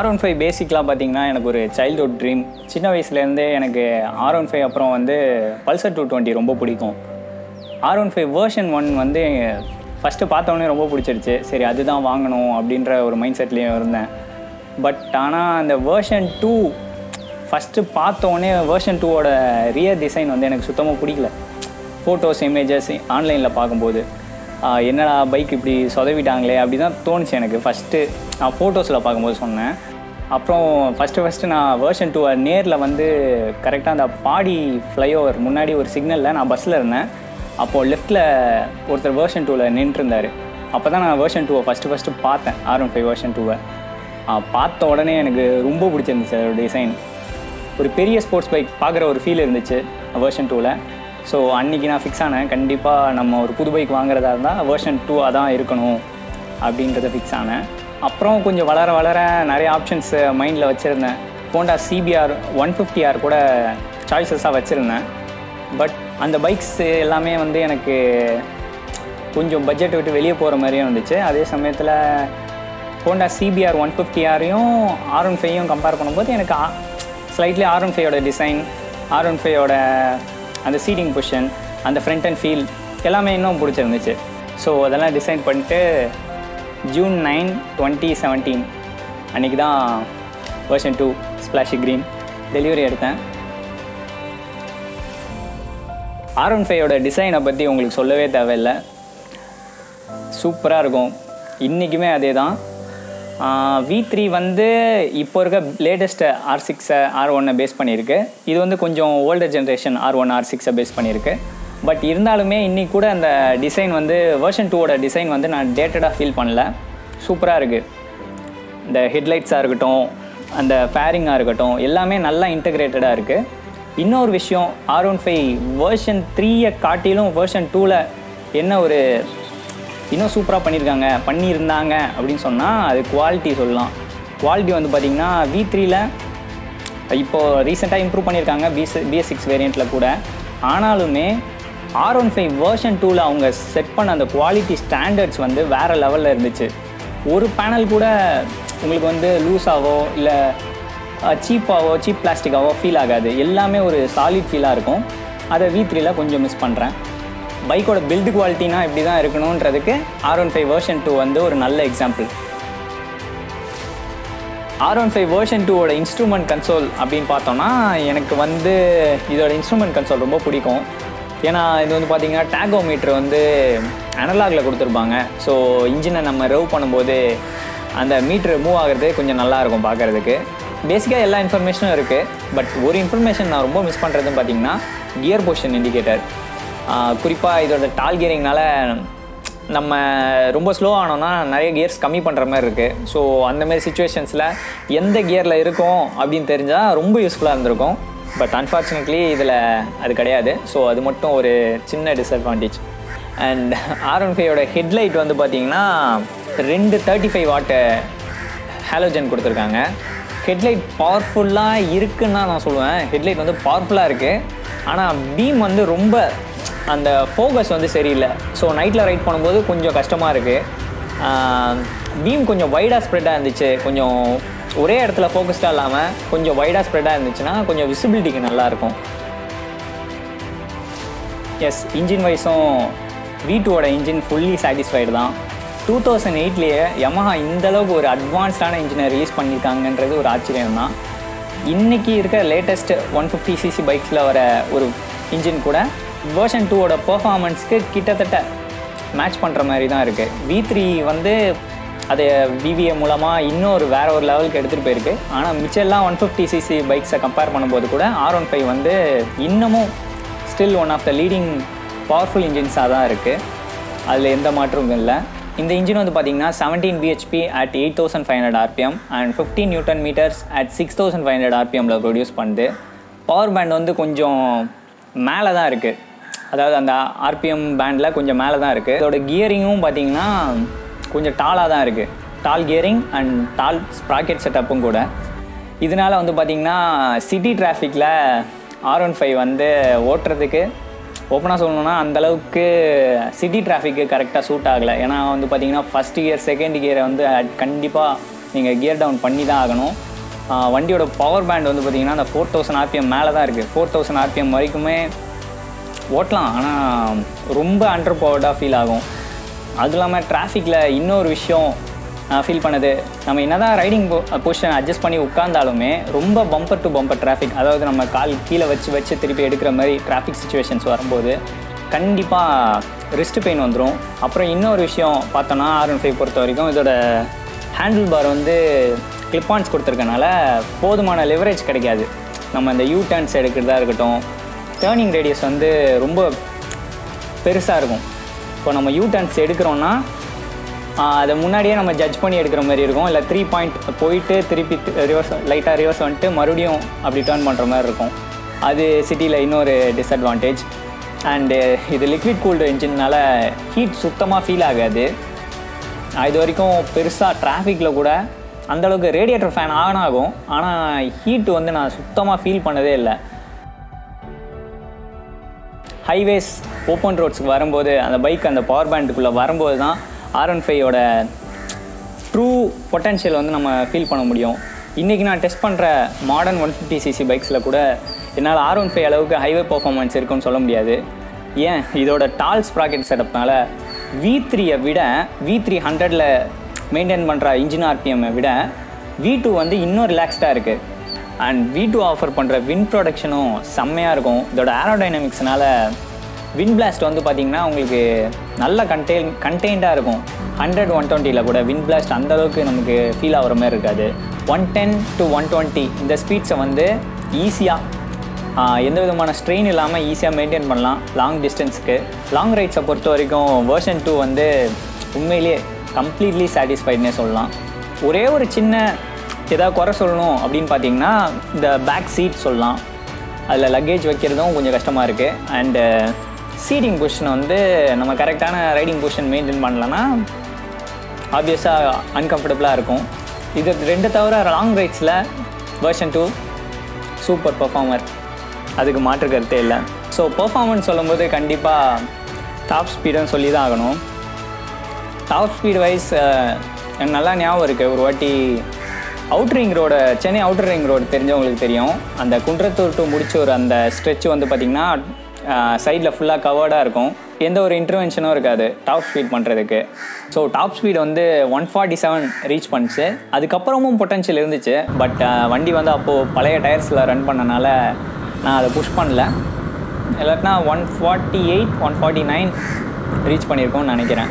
R one five பேசிக்லாம் பார்த்தீங்கன்னா எனக்கு ஒரு சைல்ட்ஹுட் ட்ரீம் சின்ன வயசுலேருந்தே எனக்கு ஆர் ஒன் ஃபைவ் அப்புறம் வந்து பல்சர் டூ டுவெண்ட்டி ரொம்ப பிடிக்கும் R one five version one வந்து ஃபஸ்ட்டு பார்த்தோன்னே ரொம்ப பிடிச்சிருச்சு சரி அதுதான் வாங்கணும் அப்படின்ற ஒரு மைண்ட் செட்லேயும் இருந்தேன் பட் ஆனால் அந்த வேர்ஷன் டூ ஃபஸ்ட்டு பார்த்தோன்னே வேர்ஷன் டூவோட ரியர் டிசைன் வந்து எனக்கு சுத்தமாக பிடிக்கல ஃபோட்டோஸ் இமேஜஸ் ஆன்லைனில் பார்க்கும்போது ஆஹ் என்னடா பைக் இப்படி சொதவிட்டாங்களே அப்படி தான் தோணுச்சு எனக்கு ஃபஸ்ட்டு நான் ஃபோட்டோஸில் பார்க்கும்போது சொன்னேன் அப்புறம் ஃபஸ்ட்டு ஃபஸ்ட்டு நான் வேர்ஷன் டூவை நேரில் வந்து கரெக்டாக அந்த பாடி ஃப்ளைஓவர் முன்னாடி ஒரு சிக்னலில் நான் பஸ்ஸில் இருந்தேன் அப்போது லெஃப்ட்டில் ஒருத்தர் வேர்ஷன் டூவில் நின்றுருந்தார் அப்போ தான் நான் வேர்ஷன் டூவை ஃபஸ்ட்டு ஃபஸ்ட்டு பார்த்தேன் ஆர் ஒன் ஃபைவ் வேர்ஷன் டூவை பார்த்த உடனே எனக்கு ரொம்ப பிடிச்சிருந்துச்சு அதோட டிசைன் ஒரு பெரிய ஸ்போர்ட்ஸ் பைக் பார்க்குற ஒரு ஃபீல் இருந்துச்சு வேர்ஷன் டூவில் ஸோ அன்றைக்கி நான் ஃபிக்ஸ் ஆனேன் கண்டிப்பாக நம்ம ஒரு புது பைக் வாங்குறதா இருந்தால் வேர்ஷன் டூ அதான் இருக்கணும் அப்படின்றத ஃபிக்ஸ் ஆனேன் அப்புறம் கொஞ்சம் வளர வளர நிறைய ஆப்ஷன்ஸ் மைண்டில் வச்சுருந்தேன் Honda CBR one fifty R கூட சாய்ஸஸாக வச்சுருந்தேன் பட் அந்த பைக்ஸ் எல்லாமே வந்து எனக்கு கொஞ்சம் பட்ஜெட் விட்டு வெளியே போகிற மாதிரியும் இருந்துச்சு அதே சமயத்தில் ஹோண்டா சிபிஆர் ஒன் ஃபிஃப்டி ஆரையும் ஆர் ஒன் ஃபைவையும் கம்பேர் பண்ணும்போது எனக்கு ஸ்லைட்லி ஆர் ஒன் ஃபைவோட டிசைன் ஆர் ஒன் ஃபைவோட அந்த சீட்டிங் பொசிஷன் அந்த ஃப்ரண்ட் அண்ட் ஃபீல் எல்லாமே இன்னும் பிடிச்சிருந்துச்சு ஸோ அதெல்லாம் டிசைன் பண்ணிட்டு ஜூன் நைன் டுவெண்ட்டி செவன்டீன் அன்றைக்கி தான் version two splashy green delivery எடுத்தேன் ஆர் ஒன் ஃபைவோட டிசைனை பற்றி உங்களுக்கு சொல்லவே தேவையில்லை சூப்பராக இருக்கும் இன்றைக்குமே அதே தான் வி த்ரீ வந்து இப்போ இருக்க லேட்டஸ்ட்டு ஆர் சிக்ஸை ஆர் ஒன்னை பேஸ் பண்ணியிருக்கு இது வந்து கொஞ்சம் older generation R one R சிக்ஸை பேஸ் பண்ணியிருக்கு பட் இருந்தாலுமே இன்றைக்கி கூட அந்த டிசைன் வந்து வேர்ஷன் டூவோட டிசைன் வந்து நான் டேட்டடாக ஃபீல் பண்ணல சூப்பராக இருக்குது இந்த ஹெட்லைட்ஸாக இருக்கட்டும் அந்த ஃபேரிங்காக இருக்கட்டும் எல்லாமே நல்லா இன்டகிரேட்டடாக இருக்குது இன்னொரு விஷயம் ஆர் ஒன் ஃபைவ் வேர்ஷன் த்ரீயை காட்டிலும் வேர்ஷன் டூவில் என்ன ஒரு இன்னும் சூப்பராக பண்ணியிருக்காங்க பண்ணியிருந்தாங்க அப்படின்னு சொன்னால் அது குவாலிட்டி சொல்லலாம் குவாலிட்டி வந்து பார்த்திங்கன்னா வி த்ரீல இப்போது ரீசெண்டாக இம்ப்ரூவ் பண்ணியிருக்காங்க பிஎஸ் பிஎஸ் சிக்ஸ் வேரியண்ட்டில் கூட ஆனாலுமே ஆர் ஒன் ஃபைவ் வேர்ஷன் டூவில் அவங்க செட் பண்ண அந்த குவாலிட்டி ஸ்டாண்டர்ட்ஸ் வந்து வேறு லெவலில் இருந்துச்சு ஒரு பேனல் கூட உங்களுக்கு வந்து லூஸாவோ இல்லை சீப்பாவோ சீப் பிளாஸ்டிக்காவோ ஃபீல் ஆகாது எல்லாமே ஒரு சாலிட் ஃபீலாக இருக்கும் அதை வி த்ரீல கொஞ்சம் மிஸ் பண்ணுறேன் பைக்கோட பில்டு குவாலிட்டினா இப்படி தான் இருக்கணுன்றதுக்கு R one five version two வந்து ஒரு நல்ல example R one five version டூவோட இன்ஸ்ட்ருமெண்ட் கன்சோல் அப்படின்னு பார்த்தோம்னா எனக்கு வந்து இதோட இன்ஸ்ட்ருமெண்ட் கன்சோல் ரொம்ப பிடிக்கும் ஏன்னா இது வந்து பார்த்தீங்கன்னா டேகோமீட்டர் வந்து அனலாகில் கொடுத்துருப்பாங்க ஸோ இன்ஜினை நம்ம ரெவ் பண்ணும்போது அந்த மீட்ரு மூவ் ஆகிறது கொஞ்சம் நல்லாயிருக்கும் பார்க்குறதுக்கு பேசிக்காக எல்லா இன்ஃபர்மேஷனும் இருக்குது பட் ஒரு இன்ஃபர்மேஷன் நான் ரொம்ப மிஸ் பண்ணுறதுன்னு பார்த்தீங்கன்னா கியர் பொசிஷன் இண்டிகேட்டர் குறிப்பாக இதோட டால் கியரிங்னால நம்ம ரொம்ப ஸ்லோ ஆனோம்னா நிறைய கியர்ஸ் கம்மி பண்ணுற மாதிரி இருக்குது ஸோ அந்தமாரி சுச்சுவேஷன்ஸில் எந்த கியரில் இருக்கும் அப்படின்னு தெரிஞ்சால் ரொம்ப யூஸ்ஃபுல்லாக இருந்திருக்கும் பட் அன்ஃபார்ச்சுனேட்லி இதில் அது கிடையாது ஸோ அது மட்டும் ஒரு சின்ன டிஸ்அட்வான்டேஜ் அண்ட் ஆர் ஒன் ஃபைவோட ஹெட்லைட் வந்து பார்த்திங்கன்னா ரெண்டு தேர்ட்டி ஃபைவ் வாட்டு ஹாலோஜன் கொடுத்துருக்காங்க ஹெட்லைட் பவர்ஃபுல்லாக இருக்குன்னு தான் நான் சொல்லுவேன் ஹெட்லைட் வந்து பவர்ஃபுல்லாக இருக்குது ஆனால் பீம் வந்து ரொம்ப அந்த ஃபோக்கஸ் வந்து சரியில்லை ஸோ நைட்டில் ரைட் பண்ணும்போது கொஞ்சம் கஷ்டமாக இருக்குது பீம் கொஞ்சம் வைடாக ஸ்ப்ரெட்டாக இருந்துச்சு கொஞ்சம் ஒரே இடத்துல ஃபோக்கஸ்டாக இல்லாமல் கொஞ்சம் வைடாக ஸ்ப்ரெட்டாக இருந்துச்சுன்னா கொஞ்சம் விசிபிலிட்டிக்கு நல்லாயிருக்கும் எஸ் இன்ஜின் வைஸும் வி டூவோட இன்ஜின் ஃபுல்லி சாட்டிஸ்ஃபைடு தான் டூ தௌசண்ட் எயிட்லேயே யமஹா இந்தளவுக்கு ஒரு அட்வான்ஸ்டான இன்ஜினை ரிலீஸ் பண்ணியிருக்காங்கன்றது ஒரு ஆச்சரியம் தான் இன்றைக்கி இருக்க லேட்டஸ்ட் ஒன் ஃபிஃப்டி சிசி பைக்ஸில் வர ஒரு இன்ஜின் கூட வேர்ஷன் டூவோட பர்ஃபார்மன்ஸ்க்கு கிட்டத்தட்ட மேட்ச் பண்ணுற மாதிரி தான் இருக்குது வி த்ரீ வந்து அதை விவிஏ மூலமாக இன்னொரு வேற ஒரு லெவலுக்கு எடுத்துகிட்டு போயிருக்கு ஆனால் மிச்செல்லாம் ஒன் ஃபிஃப்டி சிசி பைக்ஸை கம்பேர் பண்ணும்போது கூட ஆர் ஒன் ஃபைவ் வந்து இன்னமும் still one of the leading powerful இன்ஜின்ஸாக தான் இருக்குது அதில் எந்த மாற்றமும் இல்லை இந்த இன்ஜின் வந்து பார்த்தீங்கன்னா seventeen BHP at eight thousand five hundred RPM and fifteen newton meters at six thousand five hundred ஆர்பிஎம்மில் ப்ரொடியூஸ் பண்ணுது பவர் பேண்ட் வந்து கொஞ்சம் மேலே தான் இருக்குது அதாவது அந்த ஆர்பிஎம் பேண்டில் கொஞ்சம் மேலே தான் இருக்குது இதோட கியரிங்கும் பார்த்தீங்கன்னா கொஞ்சம் டாலாக தான் இருக்குது tall gearing and tall sprocket செட்டப்பும் கூட இதனால் வந்து பார்த்திங்கன்னா சிட்டி டிராஃபிக்கில் ஆர் ஒன் ஃபைவ் வந்து ஓட்டுறதுக்கு ஓப்பனாக சொல்லணும்னா அந்தளவுக்கு சிட்டி டிராஃபிக்கு கரெக்டாக சூட் ஆகலை ஏன்னா வந்து பார்த்திங்கன்னா ஃபஸ்ட் கியர் செகண்ட் கியரை வந்து கண்டிப்பாக நீங்கள் கியர் டவுன் பண்ணி தான் ஆகணும் ஆஹ் வண்டியோட பவர் பேண்ட் வந்து பார்த்தீங்கன்னா அந்த ஃபோர் தௌசண்ட் ஆர்பிஎம் மேலே தான் இருக்குது ஃபோர் தௌசண்ட் ஆர்பிஎம் வரைக்குமே ஓட்டலாம் ஆனால் ரொம்ப அண்டர் பவர்டாக ஃபீல் ஆகும் அதுவும் இல்லாமல் டிராஃபிக்கில் இன்னொரு விஷயம் நான் ஃபீல் பண்ணது நம்ம என்னதான் ரைடிங் பொசிஷன் அட்ஜஸ்ட் பண்ணி உட்காந்தாலுமே ரொம்ப பம்பர் டு பம்பர் டிராஃபிக் அதாவது நம்ம கால் கீழே வச்சு வச்சு திருப்பி எடுக்கிற மாதிரி டிராஃபிக் சுச்சுவேஷன்ஸ் வரும்போது கண்டிப்பாக ரிஸ்ட் பெயின் வந்துடும் அப்புறம் இன்னொரு விஷயம் பார்த்தோன்னா ஆர் ஒன் ஃபைவ் பொறுத்த வரைக்கும் இதோட ஹேண்டில் பார் வந்து கிளிப்பான்ஸ் கொடுத்துருக்கனால போதுமான லிவரேஜ் கிடைக்காது நம்ம இந்த யூ டர்ன்ஸ் எடுக்கிறதா இருக்கட்டும் டேர்னிங் ரேடியஸ் வந்து ரொம்ப பெருசாக இருக்கும் இப்போ நம்ம யூ டர்ன்ஸ் எடுக்கிறோன்னா ஆஹ் அதை முன்னாடியே நம்ம ஜட்ஜ் பண்ணி எடுக்கிற மாதிரி இருக்கும் இல்லை த்ரீ பாயிண்ட் போயிட்டு திருப்பி ரிவர்ஸ் லைட்டாக ரிவர்ஸ் வந்துட்டு மறுபடியும் அப்படி டேர்ன் பண்ணுற மாதிரி இருக்கும் அது சிட்டியில் இன்னொரு டிஸ்அட்வான்டேஜ் அண்டு இது லிக்விட் கூல்டு இன்ஜின்னால ஹீட் சுத்தமாக ஃபீல் ஆகாது நான் இது வரைக்கும் பெருசாக டிராஃபிக்கில் கூட அந்தளவுக்கு ரேடியேட்டர் ஃபேன் ஆன் ஆகும் ஆனால் ஹீட் வந்து நான் சுத்தமாக ஃபீல் பண்ணதே இல்லை ஹைவேஸ் ஓப்பன் ரோட்ஸ்க்கு வரும்போது அந்த பைக் அந்த பவர் பேண்டுக்குள்ளே வரும்போது தான் ஆர் ஒன் ஃபைவோட ட்ரூ பொட்டன்ஷியல் வந்து நம்ம ஃபீல் பண்ண முடியும் இன்றைக்கி நான் டெஸ்ட் பண்ணுற மாடர்ன் ஒன் ஃபிஃப்டி சிசி பைக்ஸில் கூட என்னால் ஆர் ஒன் ஃபைவ் அளவுக்கு ஹைவே பர்ஃபார்மன்ஸ் இருக்குன்னு சொல்ல முடியாது ஏன் இதோட டால் ஸ்ப்ராக்கெட் செட்டப்னால வி த்ரீயை விட வி த்ரீ ஹண்ட்ரடில் மெயின்டைன் பண்ணுற இன்ஜின் ஆர்பிஎம்மை விட வி டூ வந்து இன்னும் ரிலாக்ஸ்டாக இருக்குது அண்ட் வி டூ ஆஃபர் பண்ணுற வின் ப்ரொடக்ஷனும் செம்மையாக இருக்கும் இதோட ஏரோடைனமிக்ஸ்னால வின் பிளாஸ்ட் வந்து பார்த்தீங்கன்னா உங்களுக்கு நல்ல கண்டெயின் கண்டெயின்டாக இருக்கும் ஹண்ட்ரட் ஒன் டுவெண்ட்டியில் கூட வின் பிளாஸ்ட் அந்த அளவுக்கு நமக்கு ஃபீல் ஆகிற மாதிரி இருக்காது one ten to one twenty இந்த ஸ்பீட்ஸை வந்து ஈஸியாக எந்த விதமான ஸ்ட்ரெயின் இல்லாமல் ஈஸியாக மெயின்டைன் பண்ணலாம் லாங் டிஸ்டன்ஸுக்கு லாங் ரைட்ஸை பொறுத்த வரைக்கும் வேர்ஷன் டூ வந்து உண்மையிலேயே கம்ப்ளீட்லி சாட்டிஸ்ஃபைட்னே சொல்லலாம் ஒரே ஒரு சின்ன ஏதாவது குறை சொல்லணும் அப்படின்னு பார்த்தீங்கன்னா இந்த பேக் சீட் சொல்லலாம் அதில் லக்கேஜ் வைக்கிறதும் கொஞ்சம் கஷ்டமாக இருக்குது அண்டு சீட்டிங் பொசிஷன் வந்து நம்ம கரெக்டான ரைடிங் பொசிஷன் மெயின்டைன் பண்ணலன்னா ஆப்வியஸாக அன்கம்ஃபர்டபுளாக இருக்கும் இது ரெண்டு தவிர லாங் ரைட்ஸில் வேர்ஷன் டூ சூப்பர் பர்ஃபார்மர் அதுக்கு மாற்று கருத்தே இல்லை ஸோ பர்ஃபார்மன்ஸ் சொல்லும்போது கண்டிப்பாக டாப் ஸ்பீடுன்னு சொல்லி தான் ஆகணும் டாப் ஸ்பீட் வைஸ் எனக்கு நல்லா ஞாபகம் இருக்குது ஒரு வாட்டி அவுட் ரிங் ரோட சென்னை அவுட்டர் ரிங் ரோடு தெரிஞ்சவங்களுக்கு தெரியும் அந்த குன்றத்தூர் டு முடிச்சூர் அந்த ஸ்ட்ரெச் வந்து பார்த்திங்கன்னா சைடில் ஃபுல்லாக கவர்டாக இருக்கும் எந்த ஒரு இன்டர்வென்ஷனும் இருக்காது டாப் ஸ்பீட் பண்ணுறதுக்கு ஸோ டாப் ஸ்பீட் வந்து ஒன் ஃபார்ட்டி செவன் ரீச் பண்ணுச்சு அதுக்கப்புறமும் பொட்டன்ஷியல் இருந்துச்சு பட் வண்டி வந்து அப்போது பழைய டயர்ஸில் ரன் பண்ணனால நான் அதை புஷ் பண்ணல இல்லாட்டினா one forty eight one forty nine reach பண்ணியிருக்கோம்னு நினைக்கிறேன்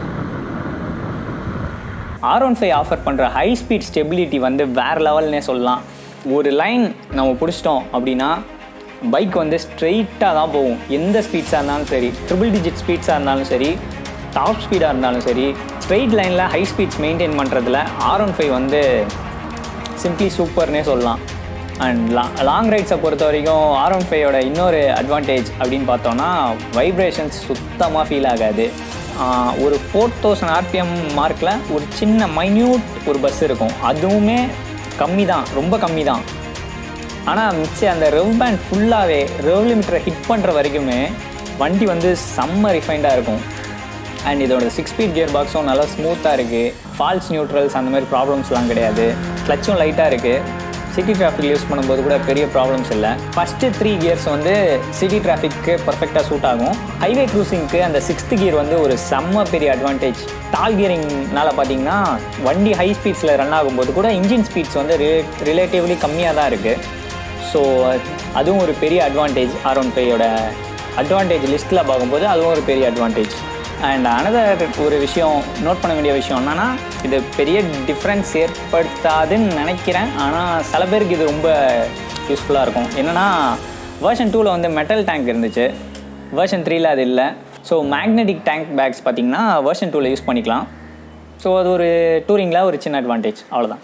ஆர் ஒன் ஃபைவ் ஆஃபர் பண்ணுற ஹை ஸ்பீட் ஸ்டெபிலிட்டி வந்து வேறு லெவல்னே சொல்லலாம் ஒரு லைன் நம்ம பிடிச்சிட்டோம் அப்படின்னா பைக் வந்து ஸ்ட்ரெயிட்டாக தான் போகும் எந்த ஸ்பீட்ஸாக இருந்தாலும் சரி ட்ரிபிள் டிஜிட் ஸ்பீட்ஸாக இருந்தாலும் சரி டாப் ஸ்பீடாக இருந்தாலும் சரி ஸ்ட்ரெயிட் லைனில் ஹை ஸ்பீட்ஸ் மெயின்டைன் பண்ணுறதுல ஆர் ஒன் ஃபைவ் வந்து சிம்ப்ளி சூப்பர்னே சொல்லலாம் அண்ட் லா லாங் ரைட்ஸை பொறுத்த வரைக்கும் ஆர் ஒன் ஃபைவோட இன்னொரு அட்வான்டேஜ் அப்படின்னு பார்த்தோன்னா வைப்ரேஷன்ஸ் சுத்தமாக ஃபீல் ஆகாது ஆஹ் ஒரு ஃபோர் தௌசண்ட் ஆர்பிஎம் மார்க்கில் ஒரு சின்ன மைன்யூட் ஒரு பஸ் இருக்கும் அதுவுமே கம்மி தான் ரொம்ப கம்மி தான் ஆனால் மிச்சம் அந்த ரெவ் பேண்ட் ஃபுல்லாகவே ரெவ் லிமிட்டரை ஹிட் பண்ணுற வரைக்குமே வண்டி வந்து செம்ம ரிஃபைண்டாக இருக்கும் அண்ட் இதோட சிக்ஸ் ஸ்பீட் கியர் பாக்ஸும் நல்லா ஸ்மூத்தாக இருக்குது ஃபால்ஸ் நியூட்ரல்ஸ் அந்த மாதிரி ப்ராப்ளம்ஸ்லாம் கிடையாது கிளச்சும் லைட்டாக இருக்குது சிட்டி டிராஃபிக் யூஸ் பண்ணும்போது கூட பெரிய ப்ராப்ளம்ஸ் இல்லை ஃபஸ்ட்டு த்ரீ கியர்ஸ் வந்து சிட்டி டிராஃபிக்கு பர்ஃபெக்டாக சூட் ஆகும் ஹைவே க்ரூசிங்க்கு அந்த சிக்ஸ்த் கியர் வந்து ஒரு செம்ம பெரிய அட்வான்டேஜ் டால் கியரிங்னால பார்த்தீங்கன்னா வண்டி ஹை ஸ்பீட்ஸில் ரன் ஆகும்போது கூட இன்ஜின் ஸ்பீட்ஸ் வந்து ரிலேட்டிவ்லி கம்மியாக தான் இருக்குது ஸோ அதுவும் ஒரு பெரிய அட்வான்டேஜ் ஆர் ஒன் ஃபைவோட அட்வான்டேஜ் லிஸ்ட்டில் பார்க்கும்போது அதுவும் ஒரு பெரிய அட்வான்டேஜ் அண்ட் அனதர் ஒரு விஷயம் நோட் பண்ண வேண்டிய விஷயம் என்னன்னா இது பெரிய டிஃப்ரென்ஸ் ஏற்படுத்தாதுன்னு நினைக்கிறேன் ஆனால் சில பேருக்கு இது ரொம்ப யூஸ்ஃபுல்லாக இருக்கும் என்னென்னா வேர்ஷன் டூவில் வந்து மெட்டல் டேங்க் இருந்துச்சு வேர்ஷன் த்ரீல அது இல்லை ஸோ மேக்னெட்டிக் டேங்க் பேக்ஸ் பார்த்தீங்கன்னா வேர்ஷன் டூவில் யூஸ் பண்ணிக்கலாம் ஸோ அது ஒரு டூரிங்கில் ஒரு சின்ன அட்வான்டேஜ் அவ்வளோதான்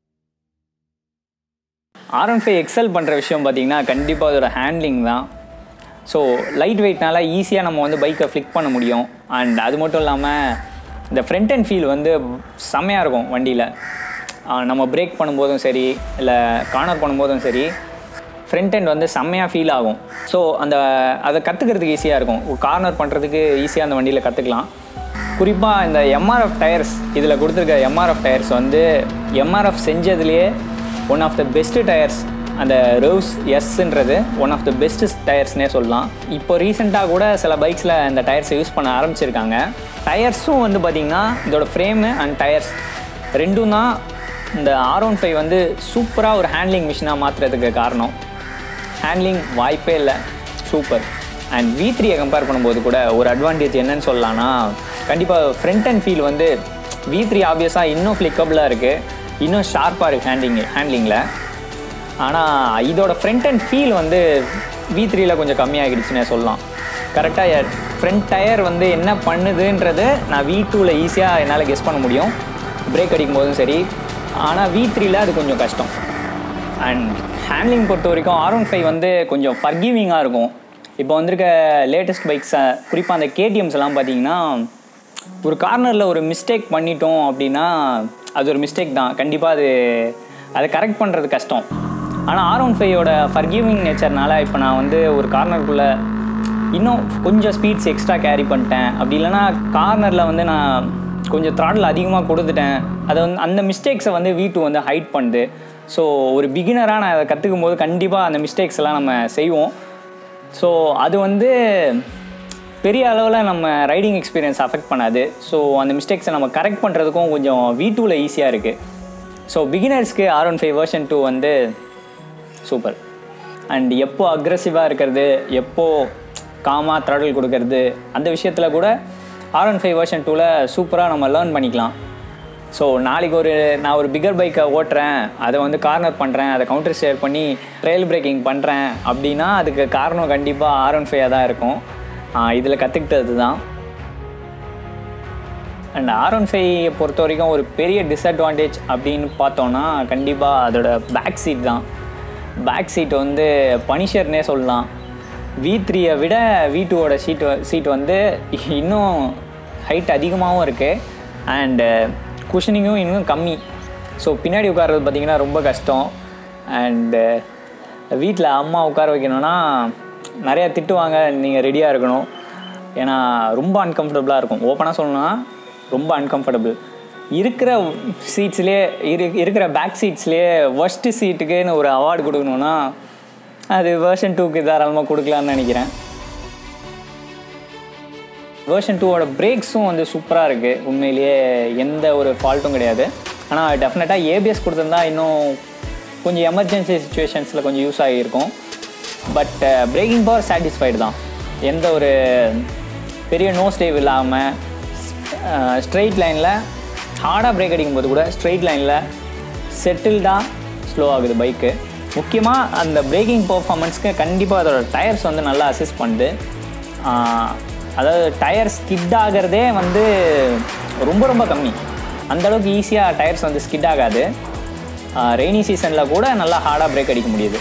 ஆர் ஒன் ஃபைவ் எக்ஸல் பண்ணுற விஷயம் பார்த்தீங்கன்னா கண்டிப்பாக அதோட ஹேண்ட்லிங் தான் ஸோ லைட் வெயிட்னால ஈஸியாக நம்ம வந்து பைக்கை ஃப்ளிக் பண்ண முடியும் அண்ட் அது மட்டும் இல்லாமல் இந்த ஃப்ரண்ட் அண்ட் ஃபீல் வந்து செம்மையாக இருக்கும் வண்டியில் நம்ம பிரேக் பண்ணும்போதும் சரி இல்லை கார்னர் பண்ணும்போதும் சரி ஃப்ரண்ட் end வந்து செம்மையாக ஃபீல் ஆகும் ஸோ அந்த அதை கற்றுக்கிறதுக்கு ஈஸியாக இருக்கும் கார்னர் பண்ணுறதுக்கு ஈஸியாக அந்த வண்டியில் கற்றுக்கலாம் குறிப்பாக இந்த எம்ஆர்எஃப் டயர்ஸ் இதில் கொடுத்துருக்க எம்ஆர்எஃப் டயர்ஸ் வந்து எம்ஆர்எஃப் செஞ்சதுலேயே one of the best tyres அந்த ரோஸ் எஸ்ன்றது ஒன் ஆஃப் த பெஸ்ட்டு டயர்ஸ்னே சொல்லலாம் இப்போ ரீசெண்டாக கூட சில பைக்ஸில் இந்த டயர்ஸை யூஸ் பண்ண ஆரம்பிச்சிருக்காங்க டயர்ஸும் வந்து பார்த்திங்கன்னா இதோட ஃப்ரேமு அண்ட் டயர்ஸ் ரெண்டும் தான் இந்த ஆர் ஒன் ஃபைவ் வந்து சூப்பராக ஒரு ஹேண்ட்லிங் மிஷினாக மாற்றுறதுக்கு காரணம் ஹேண்ட்லிங் வாய்ப்பே இல்லை சூப்பர் அண்ட் வி த்ரீயை கம்பேர் பண்ணும்போது கூட ஒரு அட்வான்டேஜ் என்னன்னு சொல்லலாம்னா கண்டிப்பாக ஃப்ரண்ட் அண்ட் ஃபீல் வந்து வி த்ரீ ஆப்வியஸாக இன்னும் ஃப்ளிக்கபிளாக இருக்குது இன்னும் ஷார்ப்பாக இருக்குது ஹேண்டிங் ஹேண்ட்லிங்கில் ஆனால் இதோட ஃப்ரண்ட் அண்ட் ஃபீல் வந்து வி த்ரீல கொஞ்சம் கம்மியாகிடுச்சுன்னே சொல்லலாம் கரெக்டாக ஃப்ரண்ட் டயர் வந்து என்ன பண்ணுதுன்றது நான் வி டூவில் ஈஸியாக என்னால் கெஸ் பண்ண முடியும் பிரேக் அடிக்கும் போதும் சரி ஆனால் வி த்ரீல அது கொஞ்சம் கஷ்டம் அண்ட் ஹேண்ட்லிங் பொறுத்த வரைக்கும் ஆர் ஒன் ஃபைவ் வந்து கொஞ்சம் ஃபர்கிவிங்காக இருக்கும் இப்போ வந்திருக்க லேட்டஸ்ட் பைக்ஸை குறிப்பாக அந்த கேடிஎம்ஸ் எல்லாம் பார்த்தீங்கன்னா ஒரு கார்னரில் ஒரு மிஸ்டேக் பண்ணிட்டோம் அப்படின்னா அது ஒரு மிஸ்டேக் தான் கண்டிப்பாக அது அதை கரெக்ட் பண்ணுறது கஷ்டம் ஆனால் ஆர் ஒன் ஃபைவோட ஃபர்கிவிங் நேச்சர்னால இப்போ நான் வந்து ஒரு கார்னருக்குள்ளே இன்னும் கொஞ்சம் ஸ்பீட்ஸ் எக்ஸ்ட்ரா கேரி பண்ணிட்டேன் அப்படி இல்லைன்னா கார்னரில் வந்து நான் கொஞ்சம் த்ராட்டில் அதிகமாக கொடுத்துட்டேன் அதை வந்து அந்த மிஸ்டேக்ஸை வந்து வீ டூ வந்து ஹைட் பண்ணுது ஸோ ஒரு பிகினராக நான் அதை கற்றுக்கும் போது கண்டிப்பாக அந்த மிஸ்டேக்ஸ் எல்லாம் நம்ம செய்வோம் ஸோ அது வந்து பெரிய அளவில் நம்ம ரைடிங் எக்ஸ்பீரியன்ஸ் அஃபெக்ட் பண்ணாது ஸோ அந்த மிஸ்டேக்ஸை நம்ம கரெக்ட் பண்ணுறதுக்கும் கொஞ்சம் வி டூவில் ஈஸியாக இருக்குது ஸோ பிகினர்ஸ்க்கு R one five version two வந்து சூப்பர் அண்ட் எப்போ அக்ரெசிவாக இருக்கிறது எப்போ காமாக த்ராடல் கொடுக்கறது அந்த விஷயத்தில் கூட ஆர் ஒன் ஃபைவ் வெர்ஷன் டூவில் சூப்பராக நம்ம லேர்ன் பண்ணிக்கலாம் ஸோ நாளைக்கு ஒரு நான் ஒரு பிகர் பைக்கை ஓட்டுறேன் அதை வந்து கார்னர் பண்ணுறேன் அதை கவுண்டர் ஷேர் பண்ணி ட்ரெயில் பிரேக்கிங் பண்ணுறேன் அப்படின்னா அதுக்கு காரணம் கண்டிப்பாக ஆர் ஒன் ஃபைவாக தான் இருக்கும் இதில் கற்றுக்கிட்டது தான் அண்ட் ஆர் ஒன் ஃபைவ் பொறுத்த வரைக்கும் ஒரு பெரிய டிஸ்அட்வான்டேஜ் அப்படின்னு பார்த்தோன்னா கண்டிப்பாக அதோட பேக் சீட் தான் பேக் சீட் வந்து பனிஷர்னே சொல்லலாம் வி த்ரீயை விட வி டூவோட சீட் சீட் வந்து இன்னும் ஹைட் அதிகமாகவும் இருக்குது அண்டு குஷனிங்கும் இன்னும் கம்மி ஸோ பின்னாடி உட்கார்றது பார்த்திங்கன்னா ரொம்ப கஷ்டம் அண்டு வீட்டில் அம்மா உட்கார வைக்கணும்னா நிறையா திட்டுவாங்க நீங்கள் ரெடியாக இருக்கணும் ஏன்னா ரொம்ப அன்கம்ஃபர்டபுளாக இருக்கும் ஓப்பனாக சொல்லணும்னா ரொம்ப அன்கம்ஃபர்டபுள் இருக்கிற சீட்ஸ்லேயே இரு இருக்கிற பேக் சீட்ஸ்லேயே ஒர்ஸ்ட் சீட்டுக்குன்னு ஒரு அவார்டு கொடுக்கணுன்னா அது வேர்ஷன் டூக்கு தாராளமாக கொடுக்கலான்னு நினைக்கிறேன் வேர்ஷன் டூவோட பிரேக்ஸும் வந்து சூப்பராக இருக்குது உண்மையிலேயே எந்த ஒரு ஃபால்ட்டும் கிடையாது ஆனால் டெஃபினட்டாக ஏபிஎஸ் கொடுத்துருந்தா இன்னும் கொஞ்சம் எமர்ஜென்சி சுச்சுவேஷன்ஸில் கொஞ்சம் யூஸ் ஆகியிருக்கும் பட் பிரேக்கிங் பவர் சாட்டிஸ்ஃபைடு தான் எந்த ஒரு பெரிய நோ ஸ்டேவ் இல்லாமல் ஸ்ட்ரெயிட் லைனில் ஹார்டாக பிரேக் அடிக்கும்போது கூட ஸ்ட்ரெயிட் லைனில் செட்டில்டாக ஸ்லோ ஆகுது பைக்கு முக்கியமாக அந்த பிரேக்கிங் பர்ஃபார்மன்ஸ்க்கு கண்டிப்பாக அதோட டயர்ஸ் வந்து நல்லா அசிஸ்ட் பண்ணுது அதாவது டயர் ஸ்கிட் ஆகிறதே வந்து ரொம்ப ரொம்ப கம்மி அந்தளவுக்கு ஈஸியாக டயர்ஸ் வந்து ஸ்கிட் ஆகாது ரெய்னி சீசனில் கூட நல்லா ஹார்டாக பிரேக் அடிக்க முடியுது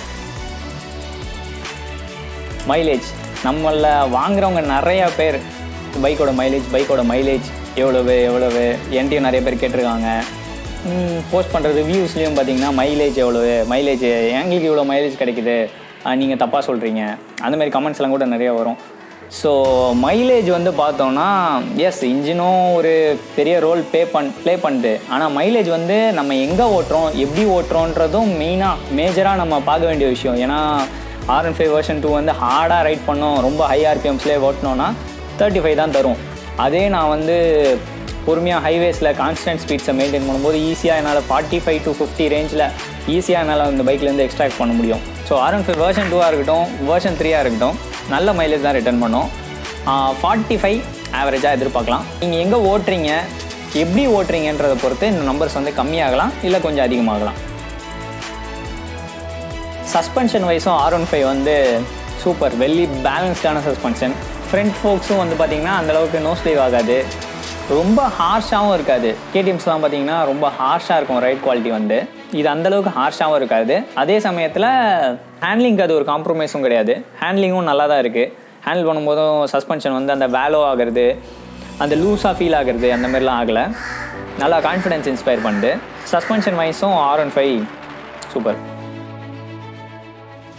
மைலேஜ் நம்மள வாங்குறவங்க நிறையா பேர் பைக்கோட மைலேஜ் பைக்கோட மைலேஜ் எவ்வளவு எவ்வளவு என்கிட்டயும் நிறைய பேர் கேட்டிருக்காங்க போஸ்ட் பண்ணுற ரிவ்யூஸ்லேயும் பார்த்தீங்கன்னா மைலேஜ் எவ்வளவு மைலேஜ் எங்களுக்கு இவ்வளோ மைலேஜ் கிடைக்குது நீங்கள் தப்பாக சொல்கிறீங்க அந்த மாதிரி கமெண்ட்ஸ்லாம் கூட நிறைய வரும் ஸோ மைலேஜ் வந்து பார்த்தோம்னா எஸ் இன்ஜினும் ஒரு பெரிய ரோல் ப்ளே பண் ப்ளே பண்ணுது ஆனால் மைலேஜ் வந்து நம்ம எங்கே ஓட்டுறோம் எப்படி ஓட்டுறோன்றதும் மெயினாக மேஜராக நம்ம பார்க்க வேண்டிய விஷயம் ஏன்னா R one five version two வந்து ஹார்டாக ரைட் பண்ணோம் ரொம்ப ஹை ஆர்பிஎம்ஸ்லேயே ஓட்டினோன்னா தேர்ட்டி ஃபைவ் தான் தரும் அதே நான் வந்து பொறுமையாக ஹைவேஸில் கான்ஸ்டன்ட் ஸ்பீட்ஸை மெயின்டைன் பண்ணும்போது ஈஸியாக என்னால் ஃபார்ட்டி ஃபைவ் டு ஃபிஃப்டி ரேஞ்சில் ஈஸியாக என்னால் அந்த பைக்லேருந்து எக்ஸ்ட்ராக்ட் பண்ண முடியும் so R one five version டூவாக இருக்கட்டும் வெர்ஷன் த்ரீயாக இருக்கட்டும் நல்ல மைலேஜ் தான் ரிட்டர்ன் பண்ணோம் ஃபார்ட்டி ஃபைவ் ஆவரேஜாக எதிர்பார்க்கலாம் நீங்கள் எங்கே ஓட்டுறீங்க எப்படி ஓட்டுறீங்கன்றதை பொறுத்து இந்த நம்பர்ஸ் வந்து கம்மியாகலாம் இல்லை கொஞ்சம் அதிகமாகலாம் சஸ்பென்ஷன் வைஸும் ஆர் ஒன் ஃபைவ் வந்து சூப்பர் வெள்ளி பேலன்ஸ்டான சஸ்பென்ஷன் ஃப்ரண்ட் ஃபோக்ஸும் வந்து பார்த்திங்கன்னா அந்தளவுக்கு நோ ஸ்லீவ் ஆகாது ரொம்ப ஹார்ஷாகவும் இருக்காது கேடிஎம்ஸ்லாம் பார்த்தீங்கன்னா ரொம்ப ஹார்ஷாக இருக்கும் ரைட் குவாலிட்டி வந்து இது அந்தளவுக்கு ஹார்ஷாகவும் இருக்காது அதே சமயத்தில் ஹேண்ட்லிங்க்கு அது ஒரு காம்ப்ரமைஸும் கிடையாது ஹேண்ட்லிங்கும் நல்லா தான் இருக்குது ஹேண்டில் பண்ணும்போதும் சஸ்பென்ஷன் வந்து அந்த வேலோ ஆகிறது அந்த லூஸாக ஃபீல் ஆகிறது அந்த மாதிரிலாம் ஆகலை நல்லா கான்ஃபிடென்ஸ் இன்ஸ்பயர் பண்ணுது சஸ்பென்ஷன் வைஸும் R one five super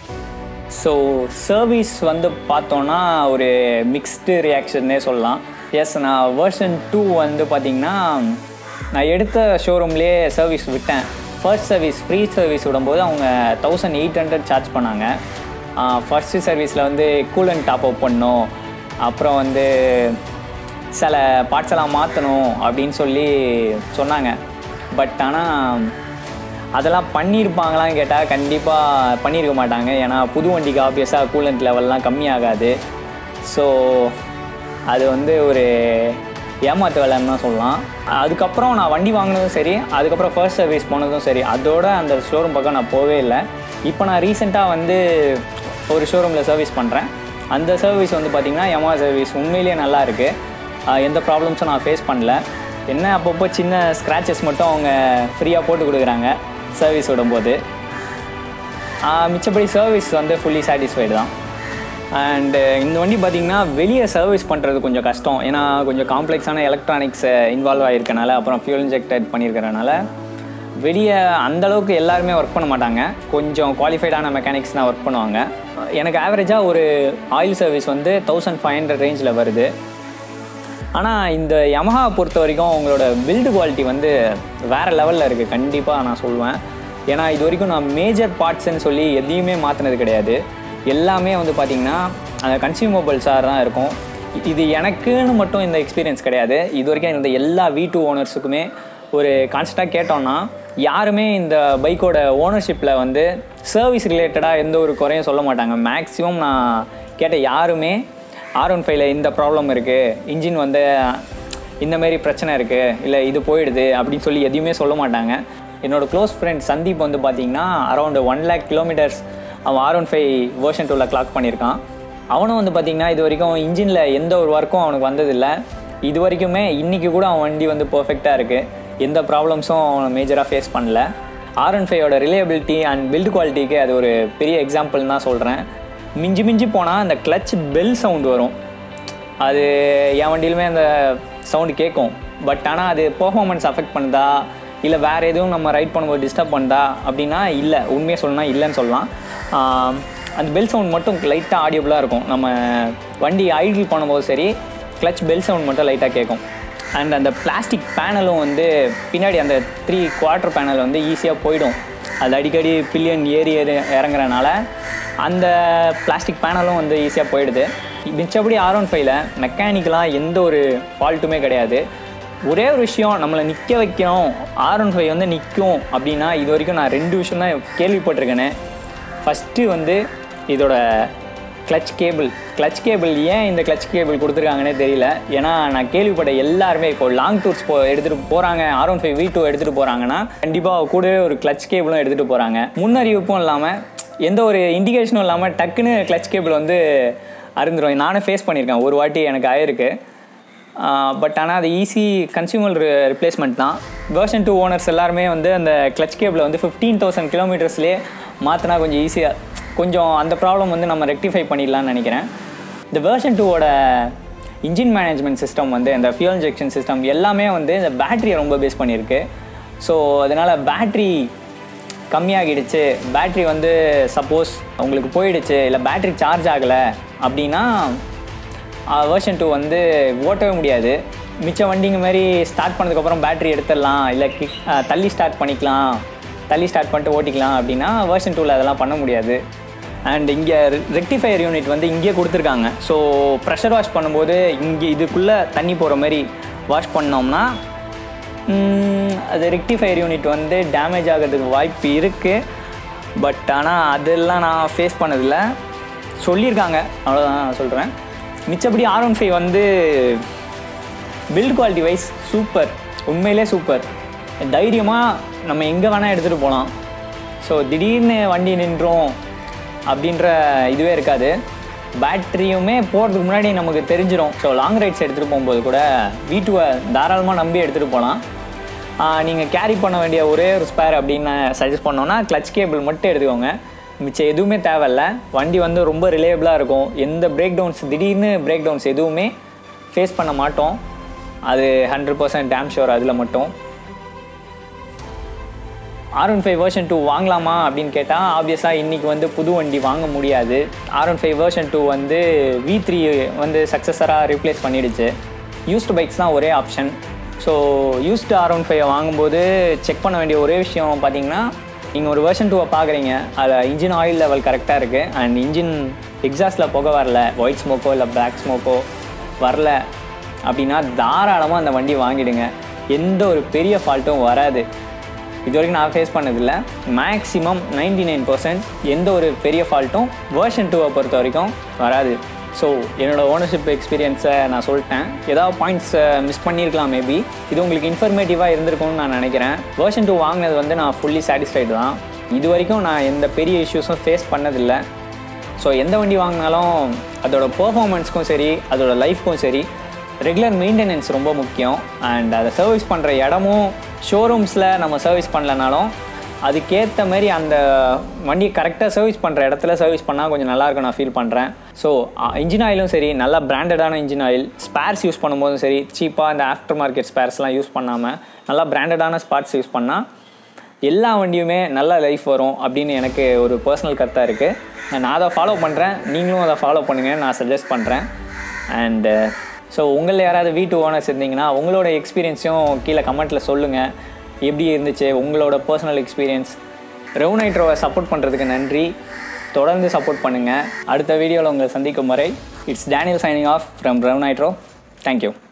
so service வந்து பார்த்தோன்னா ஒரு மிக்ஸ்டு ரியாக்ஷன்னே சொல்லலாம் எஸ் நான் வேர்ஷன் டூ வந்து பார்த்தீங்கன்னா நான் எடுத்த ஷோரூம்லேயே சர்வீஸ் விட்டேன் ஃபர்ஸ்ட் சர்வீஸ் ஃப்ரீ சர்வீஸ் விடும்போது அவங்க தௌசண்ட் எயிட் ஹண்ட்ரட் சார்ஜ் பண்ணாங்க ஃபர்ஸ்ட்டு சர்வீஸில் வந்து கூலன் டாப் அப் பண்ணோம் அப்புறம் வந்து சில பார்ட்ஸ் எல்லாம் மாற்றணும் அப்படின்னு சொல்லி சொன்னாங்க பட் ஆனால் அதெல்லாம் பண்ணியிருப்பாங்களான்னு கேட்டால் கண்டிப்பாக பண்ணியிருக்க மாட்டாங்க ஏன்னா புது வண்டிக்கு ஆப்வியஸாக கூலண்ட் லெவல்லாம் கம்மியாகாது ஸோ அது வந்து ஒரு ஏமாத்து வேலைன்னு தான் சொல்லலாம் அதுக்கப்புறம் நான் வண்டி வாங்கினதும் சரி அதுக்கப்புறம் ஃபர்ஸ்ட் சர்வீஸ் போனதும் சரி அதோட அந்த ஷோரூம் பக்கம் நான் போவே இல்லை இப்போ நான் ரீசெண்டாக வந்து ஒரு ஷோரூமில் சர்வீஸ் பண்ணுறேன் அந்த சர்வீஸ் வந்து பார்த்திங்கன்னா யமா சர்வீஸ் உண்மையிலேயே நல்லா இருக்குது எந்த ப்ராப்ளம்ஸும் நான் ஃபேஸ் பண்ணல என்ன அப்பப்போ சின்ன ஸ்க்ராச்சஸ் மட்டும் அவங்க ஃப்ரீயாக போட்டு கொடுக்குறாங்க சர்வீஸ் விடும்போது ஆஹ் மிச்சப்படி சர்வீஸ் வந்து ஃபுல்லி சாட்டிஸ்ஃபைடு தான் அண்டு இந்த வண்டி பார்த்திங்கன்னா வெளியே சர்வீஸ் பண்ணுறது கொஞ்சம் கஷ்டம் ஏன்னா கொஞ்சம் காம்ப்ளெக்ஸான எலக்ட்ரானிக்ஸ் இன்வால்வ் ஆகிருக்கனால அப்புறம் ஃபியூல் இன்ஜெக்டட் பண்ணியிருக்கிறனால வெளியே அந்தளவுக்கு எல்லாருமே ஒர்க் பண்ண மாட்டாங்க கொஞ்சம் குவாலிஃபைடான மெக்கானிக்ஸ் தான் ஒர்க் பண்ணுவாங்க எனக்கு ஆவரேஜாக ஒரு ஆயில் சர்வீஸ் வந்து தௌசண்ட் ஃபைவ் ஹண்ட்ரட் ரேஞ்சில் வருது ஆனால் இந்த யமஹா பொறுத்த வரைக்கும் அவங்களோட பில்டு குவாலிட்டி வந்து வேறு லெவலில் இருக்குது கண்டிப்பாக நான் சொல்லுவேன் ஏன்னா இது வரைக்கும் நான் மேஜர் பார்ட்ஸ்ன்னு சொல்லி எதையுமே மாற்றினது கிடையாது எல்லாமே வந்து பார்த்திங்கன்னா அந்த கன்சியூமபிள்ஸாக தான் இருக்கும் இது எனக்குன்னு மட்டும் இந்த எக்ஸ்பீரியன்ஸ் கிடையாது இது வரைக்கும் இந்த எல்லா வீ டூ ஓனர்ஸுக்குமே ஒரு கான்ஸ்டாக கேட்டோம்னா யாருமே இந்த பைக்கோட ஓனர்ஷிப்பில் வந்து சர்வீஸ் ரிலேட்டடாக எந்த ஒரு குறையும் சொல்ல மாட்டாங்க மேக்ஸிமம் நான் கேட்ட யாருமே ஆர் ஒன் ஃபைவ்ல இந்த ப்ராப்ளம் இருக்குது இன்ஜின் வந்து இந்த மாதிரி பிரச்சனை இருக்குது இல்லை இது போயிடுது அப்படின்னு சொல்லி எதையுமே சொல்ல மாட்டாங்க என்னோடய க்ளோஸ் ஃப்ரெண்ட் சந்தீப் வந்து பார்த்தீங்கன்னா அரௌண்ட் ஒன் லேக் கிலோமீட்டர்ஸ் அவன் ஆர் ஒன் ஃபைவ் வேர்ஷன் டூவில் கிளாக் பண்ணியிருக்கான் அவனும் வந்து பார்த்திங்கன்னா இது வரைக்கும் இன்ஜினில் எந்த ஒரு ஒர்க்கும் அவனுக்கு வந்ததில்லை இது வரைக்குமே இன்றைக்கி கூட அவன் வண்டி வந்து பர்ஃபெக்டாக இருக்குது எந்த ப்ராப்ளம்ஸும் அவன் மேஜராக ஃபேஸ் பண்ணல ஆர் ஒன் ஃபைவோட ரிலேபிலிட்டி அண்ட் பில்டு குவாலிட்டிக்கு அது ஒரு பெரிய எக்ஸாம்பிள் தான் சொல்கிறேன் மிஞ்சி மிஞ்சி போனால் அந்த கிளச் பெல் சவுண்ட் வரும் அது என் வண்டியிலுமே அந்த சவுண்டு கேட்கும் பட் ஆனால் அது பெர்ஃபார்மன்ஸ் அஃபெக்ட் பண்ணுதா இல்லை வேறு எதுவும் நம்ம ரைட் பண்ணும்போது டிஸ்டர்ப் பண்ணுதா அப்படின்னா இல்லை உண்மையாக சொல்லணும்னா இல்லைன்னு சொல்லலாம் ஆஹ் அந்த பெல் சவுண்ட் மட்டும் லைட்டாக ஆடியபிளாக இருக்கும் நம்ம வண்டி ஐடில் பண்ணும்போது சரி கிளச் பெல் சவுண்ட் மட்டும் லைட்டாக கேட்கும் அண்ட் அந்த பிளாஸ்டிக் பேனலும் வந்து பின்னாடி அந்த த்ரீ குவார்ட்டர் பேனல் வந்து ஈஸியாக போயிடும் அது அடிக்கடி பில்லியன் ஏறி ஏறி இறங்குறனால அந்த பிளாஸ்டிக் பேனலும் வந்து ஈஸியாக போயிடுது மிச்சப்படி ஆர் ஒன் ஃபைவ்ல மெக்கானிக்கலாக எந்த ஒரு ஃபால்ட்டுமே கிடையாது ஒரே ஒரு விஷயம் நம்மளை நிற்க வைக்கணும் ஆர் ஒன் ஃபைவ் வந்து நிற்கும் அப்படின்னா இது வரைக்கும் நான் ரெண்டு விஷயம் தான் கேள்விப்பட்டிருக்கேனே ஃபஸ்ட்டு வந்து இதோட கிளச் கேபிள் கிளச் கேபிள் ஏன் இந்த கிளச் கேபிள் கொடுத்துருக்காங்கன்னே தெரியல ஏன்னா நான் கேள்விப்பட்ட எல்லாருமே இப்போ லாங் டூர்ஸ் போ எடுத்துகிட்டு போகிறாங்க R one five V two எடுத்துகிட்டு போகிறாங்கன்னா கண்டிப்பாக கூடவே ஒரு கிளச் கேபிளும் எடுத்துகிட்டு போகிறாங்க முன்னறிவிப்பும் இல்லாமல் எந்த ஒரு இண்டிகேஷனும் இல்லாமல் டக்குன்னு கிளச் கேபிள் வந்து அருந்துரும் நானும் ஃபேஸ் பண்ணியிருக்கேன் ஒரு வாட்டி எனக்கு ஆயிருக்கு பட் ஆனால் அது ஈஸி கன்சியூமர் ரிப்ளேஸ்மெண்ட் தான் வேர்ஷன் டூ ஓனர்ஸ் எல்லாருமே வந்து அந்த கிளச் கேபிளை வந்து ஃபிஃப்டீன் தௌசண்ட் கிலோமீட்டர்ஸ்லேயே மாற்றினா கொஞ்சம் ஈஸியாக கொஞ்சம் அந்த ப்ராப்ளம் வந்து நம்ம ரெக்டிஃபை பண்ணிடலாம்னு நினைக்கிறேன் இந்த வேர்ஷன் டூவோட இன்ஜின் மேனேஜ்மெண்ட் சிஸ்டம் வந்து இந்த ஃபியூல் இன்ஜெக்ஷன் சிஸ்டம் எல்லாமே வந்து இந்த பேட்டரியை ரொம்ப பேஸ் பண்ணியிருக்கு ஸோ அதனால் பேட்ரி கம்மியாகிடுச்சு பேட்ரி வந்து சப்போஸ் உங்களுக்கு போயிடுச்சு இல்லை பேட்ரி சார்ஜ் ஆகலை அப்படின்னா வேர்ஷன் டூ வந்து ஓட்டவே முடியாது மிச்ச வண்டிங்க மாதிரி ஸ்டார்ட் பண்ணதுக்கப்புறம் பேட்டரி எடுத்துடலாம் இல்லை கிக் தள்ளி ஸ்டார்ட் பண்ணிக்கலாம் தள்ளி ஸ்டார்ட் பண்ணிட்டு ஓட்டிக்கலாம் அப்படின்னா வேர்ஷன் டூவில் அதெல்லாம் பண்ண முடியாது அண்ட் இங்கே ரெக்டிஃபையர் யூனிட் வந்து இங்கேயே கொடுத்துருக்காங்க ஸோ ப்ரெஷர் வாஷ் பண்ணும்போது இங்கே இதுக்குள்ளே தண்ணி போகிற மாதிரி வாஷ் பண்ணோம்னா ம், அது ரெக்டிஃபையர் யூனிட் வந்து டேமேஜ் ஆகிறதுக்கு வாய்ப்பு இருக்குது பட் ஆனால் அதெல்லாம் நான் ஃபேஸ் பண்ணதில்லை சொல்லியிருக்காங்க அவ்வளோதான் நான் சொல்கிறேன் மிச்சப்படி ஆர் ஒன் ஃபைவ் வந்து பில்ட் குவாலிட்டி வைஸ் சூப்பர் உண்மையிலே சூப்பர் தைரியமாக நம்ம எங்கே வேணால் எடுத்துகிட்டு போகலாம் ஸோ திடீர்னு வண்டி நின்றோம் அப்படின்ற இதுவே இருக்காது பேட்டரியுமே போகிறதுக்கு முன்னாடி நமக்கு தெரிஞ்சிடும் ஸோ லாங் ரைட்ஸ் எடுத்துகிட்டு போகும்போது கூட வீட்டுவை தாராளமாக நம்பி எடுத்துகிட்டு போகலாம் நீங்கள் கேரி பண்ண வேண்டிய ஒரே ஒரு ஸ்பேர் அப்படின்னு நான் சஜஸ்ட் பண்ணோன்னா கிளச் கேபிள் மட்டும் எடுத்துக்கோங்க மிச்சம் எதுவுமே தேவையில்ல வண்டி வந்து ரொம்ப ரிலேபிளாக இருக்கும் எந்த பிரேக் டவுன்ஸ் திடீர்னு பிரேக் டவுன்ஸ் எதுவுமே ஃபேஸ் பண்ண மாட்டோம் அது ஹண்ட்ரட் பர்சன்ட் டேம் ஷோர் அதில் மட்டும் R one five version two வாங்கலாமா அப்படின்னு கேட்டால் ஆப்வியஸாக இன்றைக்கி வந்து புது வண்டி வாங்க முடியாது R one five version two வந்து வி த்ரீ வந்து சக்ஸஸராக ரீப்ளேஸ் பண்ணிடுச்சு யூஸ்டு பைக்ஸ் தான் ஒரே option so used R one five வாங்கும்போது செக் பண்ண வேண்டிய ஒரே விஷயம் பார்த்தீங்கன்னா நீங்கள் ஒரு வெர்ஷன் டூவை பார்க்குறீங்க அதில் இன்ஜின் ஆயில் லெவல் கரெக்டாக இருக்குது அண்ட் இன்ஜின் எக்ஸாஸ்டில் புகை வரல ஒயிட் ஸ்மோக்கோ இல்லை பிளாக் ஸ்மோக்கோ வரல அப்படின்னா தாராளமாக அந்த வண்டி வாங்கிடுங்க எந்த ஒரு பெரிய ஃபால்ட்டும் வராது இது வரைக்கும் நான் ஃபேஸ் பண்ணதில்ல மேக்ஸிமம் நைன்டி நைன் பர்சன்ட் எந்த ஒரு பெரிய ஃபால்ட்டும் வேர்ஷன் டூவை பொறுத்த வரைக்கும் வராது ஸோ என்னோடய ஓனர்ஷிப் எக்ஸ்பீரியன்ஸை நான் சொல்லிட்டேன் ஏதாவது பாயிண்ட்ஸ் மிஸ் பண்ணியிருக்கலாம் மேபி இது உங்களுக்கு இன்ஃபர்மேட்டிவாக இருந்திருக்கும்னு நான் நினைக்கிறேன் வேர்ஷன் டூ வாங்கினது வந்து நான் ஃபுல்லி சாட்டிஸ்ஃபைடு தான் இது வரைக்கும் நான் எந்த பெரிய இஷ்யூஸும் ஃபேஸ் பண்ணதில்லை ஸோ எந்த வண்டி வாங்கினாலும் அதோட பெர்ஃபார்மன்ஸ்க்கும் சரி அதோட லைஃப்க்கும் சரி ரெகுலர் மெயின்டெனன்ஸ் ரொம்ப முக்கியம் அண்ட் அதை சர்வீஸ் பண்ணுற இடமும் ஷோரூம்ஸில் நம்ம சர்வீஸ் பண்ணலனாலும் அதுக்கேற்ற மாதிரி அந்த வண்டியை கரெக்டாக சர்வீஸ் பண்ணுற இடத்துல சர்வீஸ் பண்ணால் கொஞ்சம் நல்லாயிருக்கும் நான் ஃபீல் பண்ணுறேன் ஸோ இன்ஜின் ஆயிலும் சரி நல்லா பிராண்டடான இன்ஜின் ஆயில் ஸ்பேர்ஸ் யூஸ் பண்ணும்போதும் சரி சீப்பாக இந்த ஆஃப்டர் மார்க்கெட் ஸ்பேர்ஸ்லாம் யூஸ் பண்ணாமல் நல்லா பிராண்டடான ஸ்பாட்ஸ் யூஸ் பண்ணால் எல்லா வண்டியுமே நல்ல லைஃப் வரும் அப்படின்னு எனக்கு ஒரு பர்சனல் கருத்தாக இருக்குது நான் அதை ஃபாலோ பண்ணுறேன் நீங்களும் அதை ஃபாலோ பண்ணுங்கன்னு நான் சஜஸ்ட் பண்ணுறேன் அண்டு ஸோ உங்களில் யாராவது வீட்டு ஓனர்ஸ் இருந்தீங்கன்னா உங்களோட எக்ஸ்பீரியன்ஸையும் கீழே கமெண்ட்டில் சொல்லுங்கள் எப்படி இருந்துச்சு உங்களோட பர்சனல் எக்ஸ்பீரியன்ஸ் ரெவ் நைட்ரோவை சப்போர்ட் பண்ணுறதுக்கு நன்றி தொடர்ந்து சப்போர்ட் பண்ணுங்கள் அடுத்த வீடியோவில் உங்களை சந்திக்கும் வரை it's Daniel signing off from Rev Nitro thank you